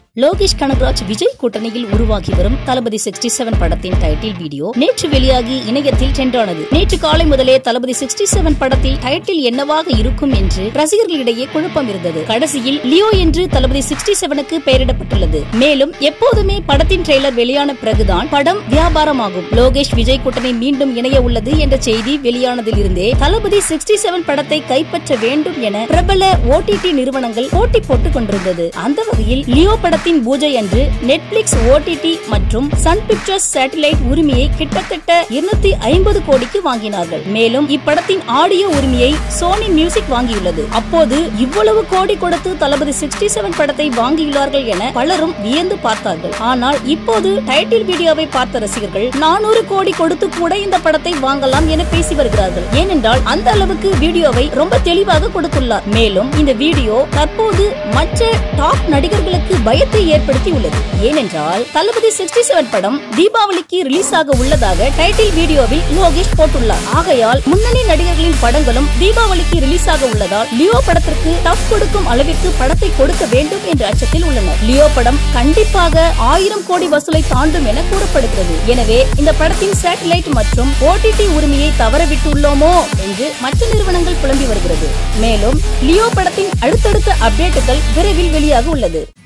லோகேஷ் கனகராஜ் விஜய் கூட்டணியில் உருவாகி வரும் தளபதி சிக்ஸ்டி செவன் படத்தின் டைட்டில் வீடியோ நேற்று வெளியாகி இணையத்தில் ட்ரெண்டானது நேற்று காலை முதலே தளபதி சிக்ஸ்டி செவன் படத்தில் டைட்டில் என்னவாக இருக்கும் என்று ரசிகர்களிடையே குழப்பம் இருந்தது கடைசியில் லியோ என்று தளபதி சிக்ஸ்டி செவனுக்கு பெயரிடப்பட்டுள்ளது மேலும் எப்போதுமே படத்தின் ட்ரெய்லர் வெளியான பிறகுதான் படம் வியாபாரமாகும் லோகேஷ் விஜய் கூட்டணி மீண்டும் இணைய உள்ளது என்ற செய்தி வெளியானதில் இருந்தே தளபதி சிக்ஸ்டி செவன் படத்தை கைப்பற்ற வேண்டும் என பிரபல ஓடிடி நிறுவனங்கள் போட்டி போட்டுக் கொண்டிருந்தது அந்த வகையில் லியோ படத்தின் பூஜை அன்று நெட்ஃபிளிக்ஸ் ஓடிடி மற்றும் சன் பிக்சர்ஸ் சேட்டலைட் உரிமையை கிட்டத்தட்ட இருநூத்தி ஐம்பது கோடிக்கு வாங்கினார்கள் மேலும் இப்படத்தின் ஆடியோ உரிமையை சோனி மியூசிக் வாங்கியுள்ளது அப்போது இவ்வளவு கோடி கொடுத்து தளபதி சிக்ஸ்டி செவன் படத்தை வாங்கியுள்ளார்கள் என பலரும் வியந்து பார்த்தார்கள் ஆனால் இப்போது டைட்டில் வீடியோவை பார்த்த ரசிகர்கள் நானூறு கோடி கொடுத்து கூட இந்த படத்தை வாங்கலாம் என பேசி வருகிறார்கள் ஏனென்றால் அந்த அளவுக்கு வீடியோவை ரொம்ப தெளிவாக கொடுத்துள்ளார் மேலும் இந்த வீடியோ தற்போது மற்ற டாப் நடிகர்களுக்கு பயத்தை ஏற்படுத்தி உள்ளது ஏனென்றால் தளபதி சிக்ஸ்டி செவன் படம் தீபாவளிக்கு ரிலீஸ் ஆக உள்ளதாக டைட்டில் வீடியோவில் லோகேஷ் போட்டுள்ளார் ஆகையால் முன்னணி நடிகர்களின் படங்களும் தீபாவளிக்கு ரிலீஸ் ஆக உள்ளதால் லியோ படத்திற்கு டஃப் கொடுக்கும் அளவிற்கு படத்தை கொடுக்க வேண்டும் என்ற அச்சத்தில் உள்ளனர் லியோ படம் கண்டிப்பாக ஆயிரம் கோடி வசூலை தாண்டும் என கூறப்படுகிறது எனவே இந்த படத்தின் சேட்டலைட் மற்றும் ஓடிடி உரிமையை தவறவிட்டுள்ளோமோ என்று மற்ற நிறுவனங்கள் புலம்பி வருகிறது மேலும் லியோ படத்தின் அடுத்தடுத்த அப்டேட்டுகள் விரைவில் வெளியாக உள்ளது